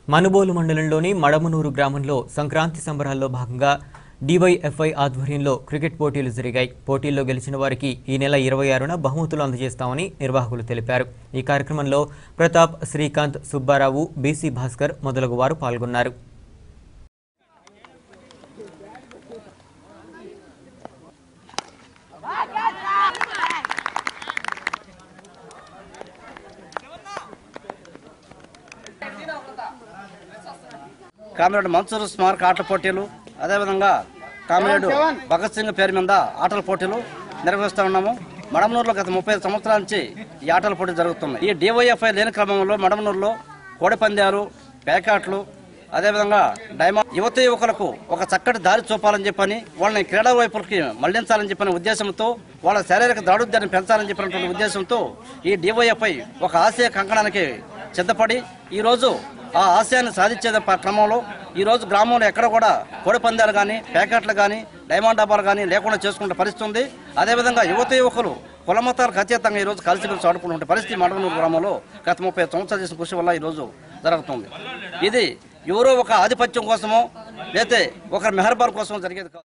మనుబోలు మండలంలోని మడమనూరు గ్రామంలో సంక్రాంతి సంబరాల్లో భాగంగా డివైఎఫ్ఐ ఆధ్వర్యంలో క్రికెట్ పోటీలు జరిగాయి పోటీల్లో గెలిచిన వారికి ఈ నెల ఇరవై ఆరున బహుమతులు అందజేస్తామని నిర్వాహకులు తెలిపారు ఈ కార్యక్రమంలో ప్రతాప్ శ్రీకాంత్ సుబ్బారావు బీసీ భాస్కర్ మొదలగు వారు పాల్గొన్నారు కామిరేడు మన్సూర్ స్మారక ఆటల పోటీలు అదేవిధంగా కామిరేడు భగత్ సింగ్ పేరు మీద ఆటల పోటీలు నిర్వహిస్తూ ఉన్నాము మడమనూరులో గత ముప్పై సంవత్సరాల నుంచి ఈ ఆటల పోటీ జరుగుతున్నాయి ఈ డివైఎఫ్ఐ లేని క్రమంలో మడమనూరులో కోడి పందాలు పేకాట్లు అదేవిధంగా డైమా యువత యువకులకు ఒక చక్కటి దారి చూపాలని చెప్పని వాళ్ళని క్రీడా వైపులకి మళ్లించాలని చెప్పిన ఉద్దేశంతో వాళ్ళ శారీరక దాడుద్యాన్ని పెంచాలని చెప్పినటువంటి ఉద్దేశంతో ఈ డివైఎఫ్ఐ ఒక ఆశయ కంకణానికి సిద్ధపడి ఈరోజు ఆ ఆశయాన్ని సాధించే ప- క్రమంలో ఈ రోజు గ్రామంలో ఎక్కడ కూడా కోడి పందాలు కానీ ప్యాకెట్లు కానీ డైమండ్ డబ్బాలు కానీ లేకుండా చేసుకునే పరిస్థితి ఉంది అదేవిధంగా యువత యువకులు కుల మతాలకు అతీతంగా ఈ రోజు కలిసిమెలిసి ఆడుకునే పరిస్థితి మండలనూరు గ్రామంలో గత ముప్పై సంవత్సరాలు చేసిన కృషి వల్ల ఈ రోజు జరుగుతుంది ఇది ఎవరో ఒక ఆధిపత్యం కోసమో లేతే ఒక మెహర్బార్ కోసం జరిగేది కాదు